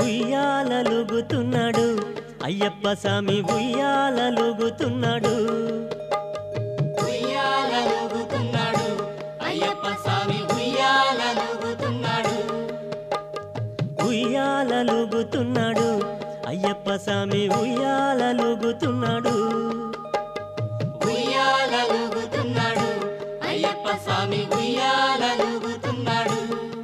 ఉయ్యాలలుగుతున్నాడు అయ్యప్ప స్వామి ఉయ్యాలలుగుతున్నాడు ఉయ్యాలలుగుతున్నాడు అయ్యప్ప స్వామి ఉయ్యాలలుగుతున్నాడు ఉయ్యాలలుగుతున్నాడు అయ్యప్ప స్వామి ఉయ్యాలలుగుతున్నాడు ఉయ్యాలలుగుతున్నాడు అయ్యప్ప స్వామి ఉయ్యాలలుగుతున్నాడు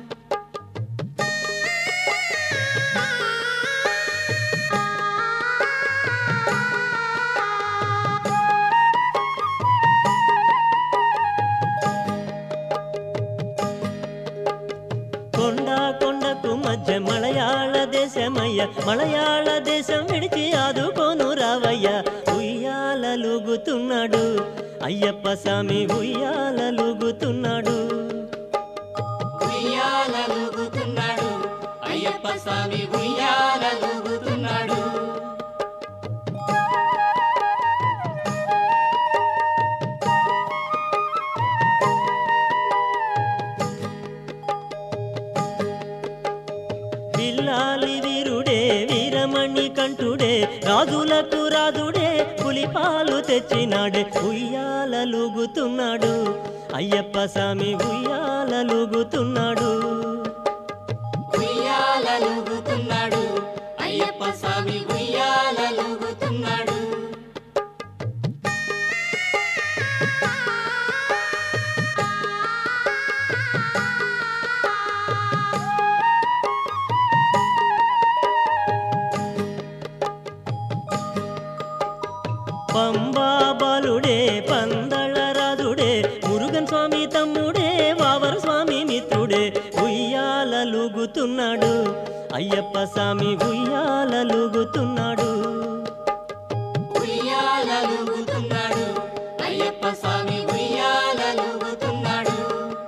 కొండ కొండకు మధ్య మలయాళ దేశమయ్య మలయాళ దేశం విడిచి ఆదుకోను రావయ్య ఉయ్యాలలుగుతున్నాడు అయ్యప్ప స్వామి ఉయ్యాలలుగుతున్నాడు ఉయ్యాలలుగుతున్నాడు అయ్యప్ప స్వామి ఉయ్యాలలుగుతున్నాడు బిల్లాలి వీరుడే వీరమణి కంఠుడే రాజులకు రాజుడే పులిపాలు తెచ్చినాడే ఉయ్యాలలుగుతున్నాడు అయ్యప్ప స్వామి ఉయ్యాలలుగుతున్నాడు ఉయ్యాలలుగుతున్నాడు అయ్యప్ప స్వామి ఉయ్యాలలుగుతున్నాడు పంబా బాలుడే పందళ రాజుడే మురుగన్ స్వామి తమ్ముడే వావర స్వామి మిత్రుడే ఉయ్యాలలుగుతున్నాడు అయ్యప్ప స్వామి ఉయ్యాలలుగుతున్నాడు ఉయ్యాలలుగుతున్నాడు అయ్యప్ప స్వామి ఉయ్యాలలుగుతున్నాడు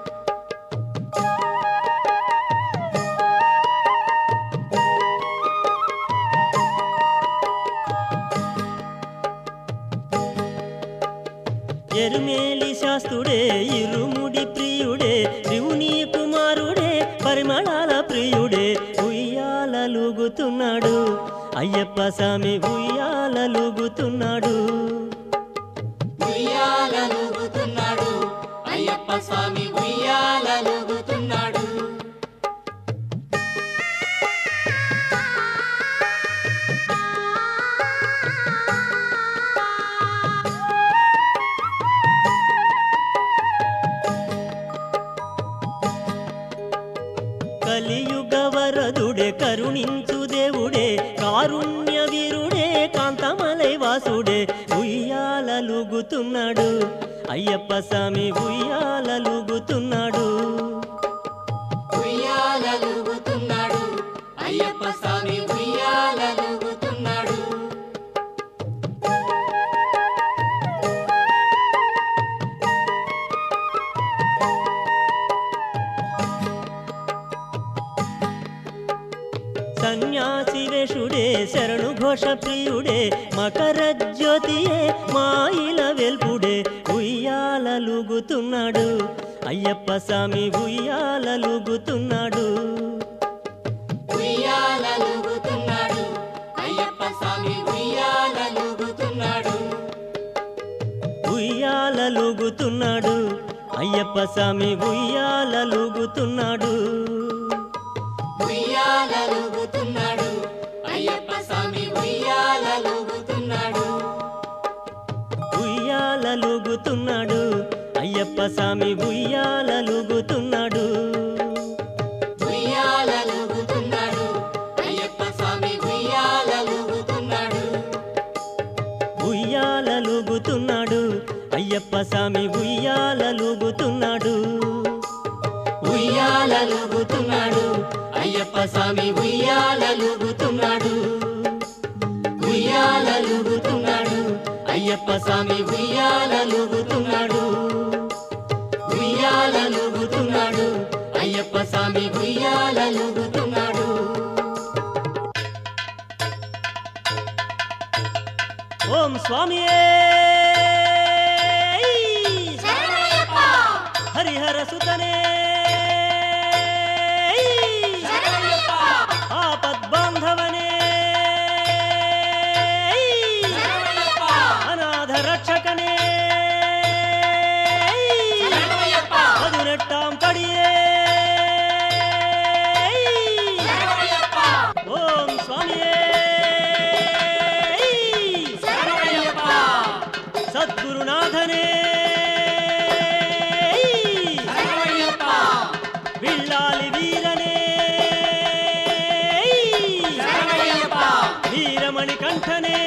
ఎరుమేలి శాస్త్రుడే ఇరుముడి ప్రియుడే శివుని కుమారుడే పరిమళాల ప్రియుడే ఉయ్యాలలుగుతున్నాడు అయ్యప్ప స్వామి ఉయ్యాలలుగుతున్నాడు ఉయ్యాలలుగుతున్నాడు అయ్యప్ప స్వామి ఉయ్యాలలుగుతున్నాడు కలియుగ వరదుడే కరుణించు దేవుడే కారుణ్య వీరుడే కాంతమలై వాసుడే ఉయ్యాలలుగుతున్నాడు అయ్యప్ప స్వామి ఉయ్యాలలుగుతున్నాడు ఉయ్యాలలుగుతున్నాడు అయ్యప్ప స్వామి ఉయ్యాలలుగుతున్నాడు సన్యాసి వేషుడే శరణు ఘోష ప్రియుడే మకర జ్యోతియే మాయిల వెల్పుడే ఉయ్యాలలుగుతున్నాడు అయ్యప్ప స్వామి ఉయ్యాలలుగుతున్నాడు ఉయ్యాలలుగుతున్నాడు అయ్యప్ప స్వామి ఉయ్యాలలుగుతున్నాడు ఉయ్యాలలుగుతున్నాడు అయ్యప్ప స్వామి ఉయ్యాలలుగుతున్నాడు ఉయ్యాలలుగుతున్నాడు అయ్యప్ప స్వామి ఉయ్యాలలుగుతున్నాడు ఉయ్యాలలుగుతున్నాడు అయ్యప్ప స్వామి ఉయ్యాలలుగుతున్నాడు ఉయ్యాలలుగుతున్నాడు అయ్యప్ప స్వామి ఉయ్యాలలుగుతున్నాడు ఉయ్యాలలుగుతున్నాడు అయ్యప్ప స్వామి ఉయ్యాలలుగుతున్నాడు ఉయ్యాలలుగుతున్నాడు అయ్యప్ప స్వామి ఉయ్యాలలుగుతున్నాడు ఉయ్యాలలుగుతున్నాడు అయ్యప్ప స్వామి ఉయ్యాలలుగుతున్నాడు ఉయ్యాలలుగుతున్నాడు అయ్యప్ప స్వామి ఉయ్యాలలుగుతున్నాడు ఓం స్వామి హరిహర సుతనే ఆపద్బాంధవ స్వామియే సద్గురునాథనే విల్లాలి వీరనే వీరమణి కంఠనే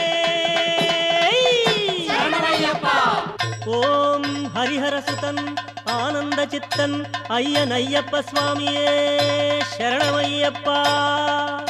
ఓం హరిహర సుతన్ ఆనంద చిత్తన్ అయ్యనయ్యప్ప స్వామియే శరణమయ్యప్ప